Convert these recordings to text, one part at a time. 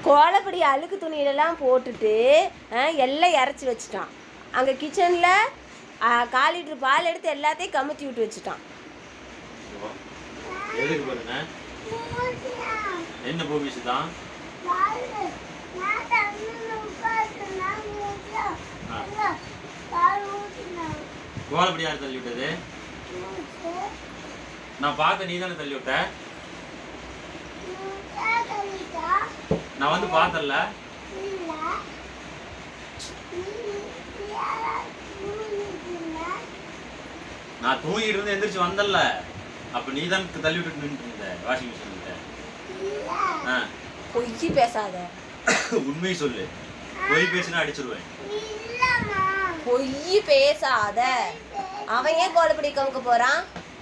கோலப்படி அழுக்கு துணியிலலாம் போட்டுட்டு ஆ, எல்லாம் இறச்சி வச்சுட்டான் அங்கே கிச்சனில் கால் லிட்டர் பால் எடுத்து எல்லாத்தையும் கமுத்தி விட்டு வச்சுட்டான் எதுக்கு பாருங்க என்ன பூமிசு தான் கோலப்படி யார் தள்ளி விட்டது நான் பார்த்த நீ தானே தள்ளி விட்ட நான் வந்து பார்த்தல நான் தூங்கிட்டு இருந்து எந்திரிச்சு வந்தல்ல அப்ப நீ தான் தள்ளி விட்டுட்டு நின்றுட்டு இருந்த வாஷிங் மிஷின் கிட்ட ஆ பொய் பேசாத உண்மையை சொல்லு பொய் பேசினா அடிச்சிருவேன் பொய் பேசாத அவன் ஏன் கோலப்படி கமுக்க போறான்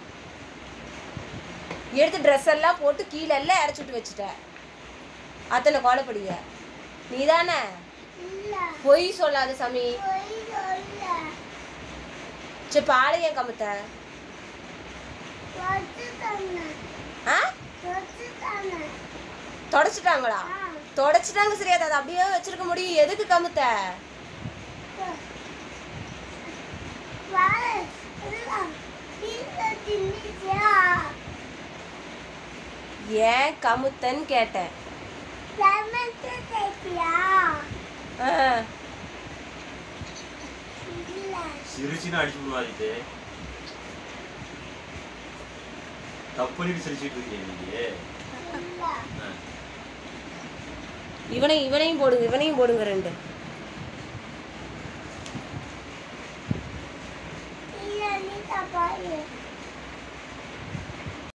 எடுத்து ட்ரெஸ் எல்லாம் போட்டு கீழே எல்லாம் இறச்சி விட்டு வச்சுட்ட அத்தனை கோலப்படிய நீ தானே பொய் சொல்லாத சாமி சரி பாலை ஏன் கமுத்த ஆ தொடச்சிட்டாங்களா தொடச்சிட்டாங்க சரியா அதை அப்படியே வச்சிருக்க முடியும் எதுக்கு கமுத்த ஏன் கமுத்தன்னு கேட்டேன் ஆ, சிரிச்சுன்னு அடிச்சு விடுவாதிட்டு தப்பு பண்ணிட்டு சிரிச்சிட்டு இருக்கீங்க நீங்க ஆ. இவனை இவனையும் போடுங்க இவனையும் போடுங்க ரெண்டு இல்ல நீ தப்பா